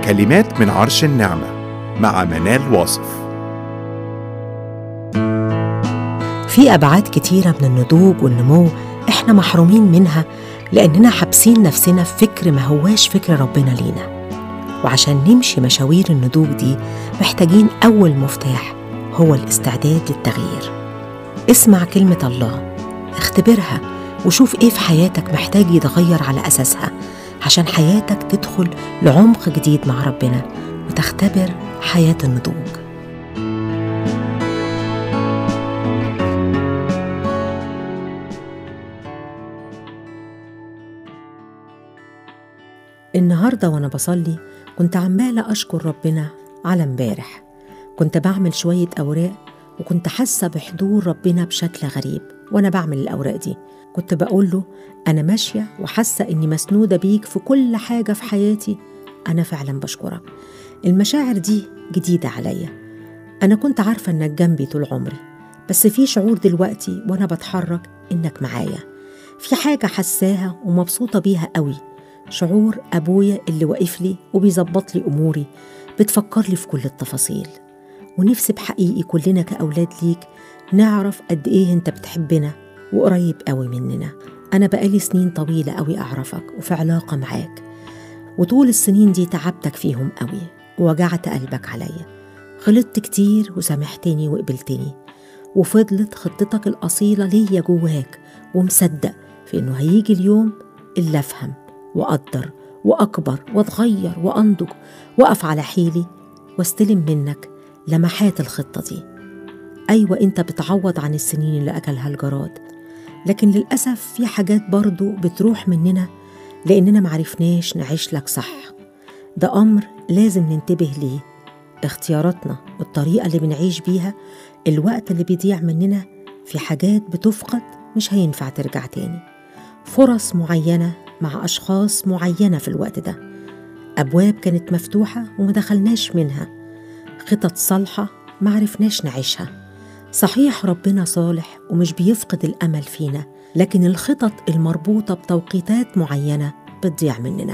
كلمات من عرش النعمة مع منال واصف في أبعاد كتيرة من النضوج والنمو إحنا محرومين منها لأننا حابسين نفسنا في فكر ما هواش فكر ربنا لينا وعشان نمشي مشاوير النضوج دي محتاجين أول مفتاح هو الاستعداد للتغيير اسمع كلمة الله اختبرها وشوف ايه في حياتك محتاج يتغير على أساسها عشان حياتك تدخل لعمق جديد مع ربنا وتختبر حياة النضوج النهارده وانا بصلي كنت عماله اشكر ربنا على امبارح كنت بعمل شويه اوراق وكنت حاسه بحضور ربنا بشكل غريب وانا بعمل الاوراق دي كنت بقول له انا ماشيه وحاسه اني مسنوده بيك في كل حاجه في حياتي انا فعلا بشكرك المشاعر دي جديده عليا انا كنت عارفه انك جنبي طول عمري بس في شعور دلوقتي وانا بتحرك انك معايا في حاجه حساها ومبسوطه بيها قوي شعور أبويا اللي واقف لي وبيظبط لي أموري بتفكر لي في كل التفاصيل ونفسي بحقيقي كلنا كأولاد ليك نعرف قد إيه أنت بتحبنا وقريب قوي مننا أنا بقالي سنين طويلة قوي أعرفك وفي علاقة معاك وطول السنين دي تعبتك فيهم قوي ووجعت قلبك عليا غلطت كتير وسامحتني وقبلتني وفضلت خطتك الأصيلة ليا جواك ومصدق في إنه هيجي اليوم اللي أفهم وأقدر وأكبر وأتغير وأنضج وأقف على حيلي واستلم منك لمحات الخطة دي أيوة أنت بتعوض عن السنين اللي أكلها الجراد لكن للأسف في حاجات برضو بتروح مننا لأننا معرفناش نعيش لك صح ده أمر لازم ننتبه ليه اختياراتنا والطريقة اللي بنعيش بيها الوقت اللي بيضيع مننا في حاجات بتفقد مش هينفع ترجع تاني فرص معينة مع أشخاص معينة في الوقت ده أبواب كانت مفتوحة وما دخلناش منها خطط صالحة معرفناش نعيشها صحيح ربنا صالح ومش بيفقد الأمل فينا لكن الخطط المربوطة بتوقيتات معينة بتضيع مننا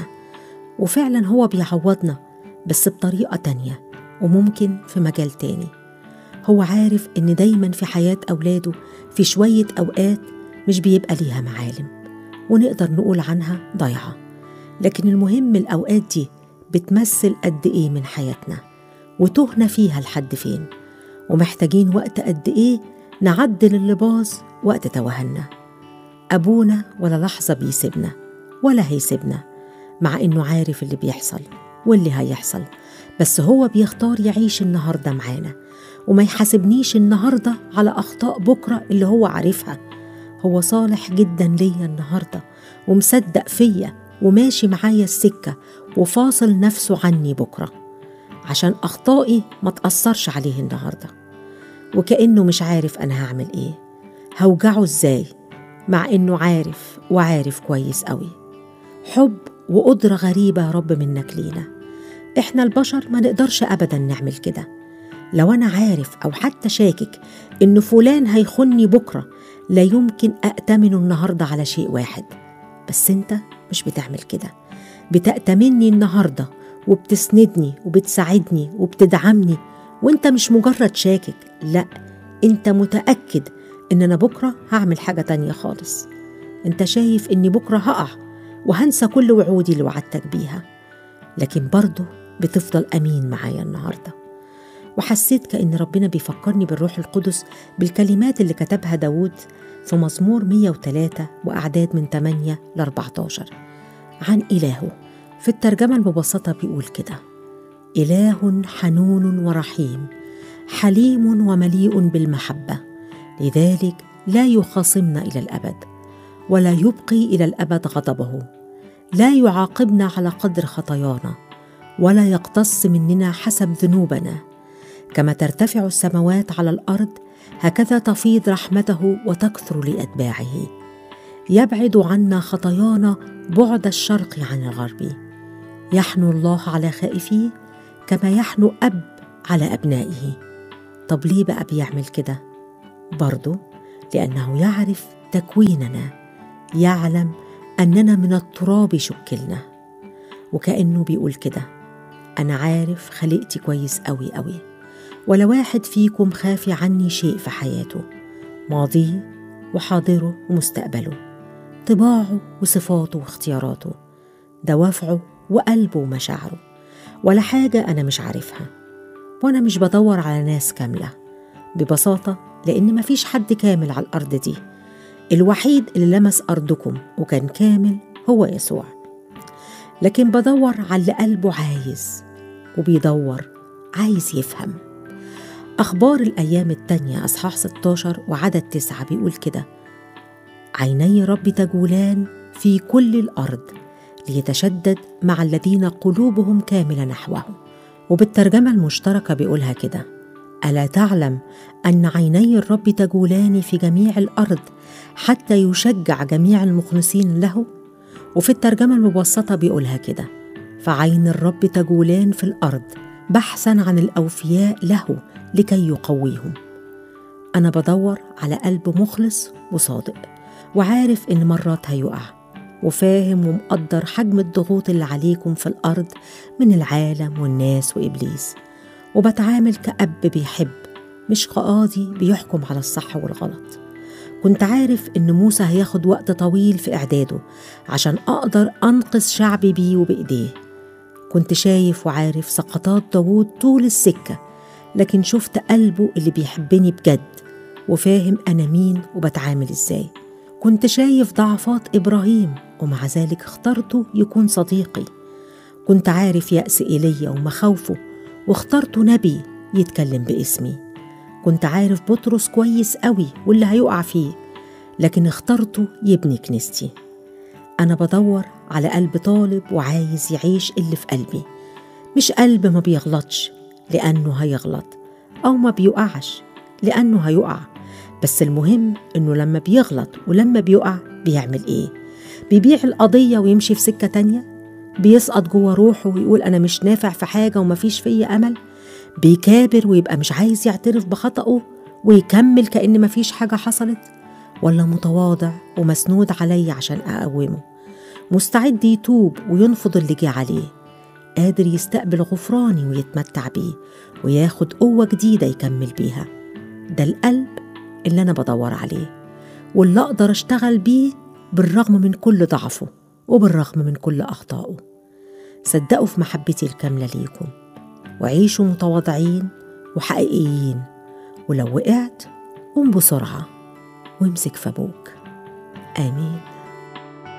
وفعلا هو بيعوضنا بس بطريقة تانية وممكن في مجال تاني هو عارف إن دايما في حياة أولاده في شوية أوقات مش بيبقى ليها معالم ونقدر نقول عنها ضايعة لكن المهم الأوقات دي بتمثل قد إيه من حياتنا وتهنا فيها لحد فين ومحتاجين وقت قد إيه نعدل اللي باظ وقت توهنا أبونا ولا لحظة بيسيبنا ولا هيسيبنا مع إنه عارف اللي بيحصل واللي هيحصل بس هو بيختار يعيش النهاردة معانا وما يحاسبنيش النهاردة على أخطاء بكرة اللي هو عارفها هو صالح جدا ليا النهارده ومصدق فيا وماشي معايا السكه وفاصل نفسه عني بكره عشان اخطائي ما تاثرش عليه النهارده وكانه مش عارف انا هعمل ايه هوجعه ازاي مع انه عارف وعارف كويس قوي حب وقدره غريبه يا رب منك لينا احنا البشر ما نقدرش ابدا نعمل كده لو انا عارف او حتى شاكك ان فلان هيخني بكره لا يمكن أأتمنه النهاردة على شيء واحد بس أنت مش بتعمل كده بتأتمني النهاردة وبتسندني وبتساعدني وبتدعمني وانت مش مجرد شاكك لا انت متأكد ان انا بكرة هعمل حاجة تانية خالص انت شايف اني بكرة هقع وهنسى كل وعودي اللي وعدتك بيها لكن برضه بتفضل أمين معايا النهارده وحسيت كأن ربنا بيفكرني بالروح القدس بالكلمات اللي كتبها داود في مزمور 103 وأعداد من 8 ل 14 عن إلهه في الترجمة المبسطة بيقول كده إله حنون ورحيم حليم ومليء بالمحبة لذلك لا يخاصمنا إلى الأبد ولا يبقي إلى الأبد غضبه لا يعاقبنا على قدر خطايانا ولا يقتص مننا حسب ذنوبنا كما ترتفع السماوات على الارض هكذا تفيض رحمته وتكثر لاتباعه يبعد عنا خطايانا بعد الشرق عن الغرب يحنو الله على خائفيه كما يحنو اب على ابنائه طب ليه بقى بيعمل كده برضه لانه يعرف تكويننا يعلم اننا من التراب شكلنا وكانه بيقول كده أنا عارف خلقتي كويس أوي أوي ولا واحد فيكم خافي عني شيء في حياته ماضيه وحاضره ومستقبله طباعه وصفاته واختياراته دوافعه وقلبه ومشاعره ولا حاجة أنا مش عارفها وأنا مش بدور على ناس كاملة ببساطة لأن مفيش حد كامل على الأرض دي الوحيد اللي لمس أرضكم وكان كامل هو يسوع لكن بدور على اللي قلبه عايز وبيدور عايز يفهم أخبار الأيام التانية أصحاح 16 وعدد تسعة بيقول كده عيني رب تجولان في كل الأرض ليتشدد مع الذين قلوبهم كاملة نحوه وبالترجمة المشتركة بيقولها كده ألا تعلم أن عيني الرب تجولان في جميع الأرض حتى يشجع جميع المخلصين له وفي الترجمة المبسطة بيقولها كده فعين الرب تجولان في الأرض بحثا عن الأوفياء له لكي يقويهم أنا بدور على قلب مخلص وصادق وعارف إن مرات هيقع وفاهم ومقدر حجم الضغوط اللي عليكم في الأرض من العالم والناس وإبليس وبتعامل كأب بيحب مش كقاضي بيحكم على الصح والغلط كنت عارف إن موسى هياخد وقت طويل في إعداده عشان أقدر أنقذ شعبي بيه وبإيديه كنت شايف وعارف سقطات داوود طول السكة لكن شفت قلبه اللي بيحبني بجد وفاهم أنا مين وبتعامل إزاي كنت شايف ضعفات إبراهيم ومع ذلك اخترته يكون صديقي كنت عارف يأس إيليا ومخاوفه واخترته نبي يتكلم باسمي كنت عارف بطرس كويس قوي واللي هيقع فيه لكن اخترته يبني كنيستي أنا بدور على قلب طالب وعايز يعيش اللي في قلبي مش قلب ما بيغلطش لأنه هيغلط أو ما بيقعش لأنه هيقع بس المهم إنه لما بيغلط ولما بيقع بيعمل إيه بيبيع القضية ويمشي في سكة تانية بيسقط جوه روحه ويقول أنا مش نافع في حاجة ومفيش فيا أمل بيكابر ويبقى مش عايز يعترف بخطأه ويكمل كأن مفيش حاجة حصلت ولا متواضع ومسنود عليا عشان أقومه مستعد يتوب وينفض اللي جه عليه قادر يستقبل غفراني ويتمتع بيه وياخد قوة جديدة يكمل بيها ده القلب اللي أنا بدور عليه واللي أقدر أشتغل بيه بالرغم من كل ضعفه وبالرغم من كل أخطائه صدقوا في محبتي الكاملة ليكم وعيشوا متواضعين وحقيقيين ولو وقعت قوم بسرعة وامسك في أبوك آمين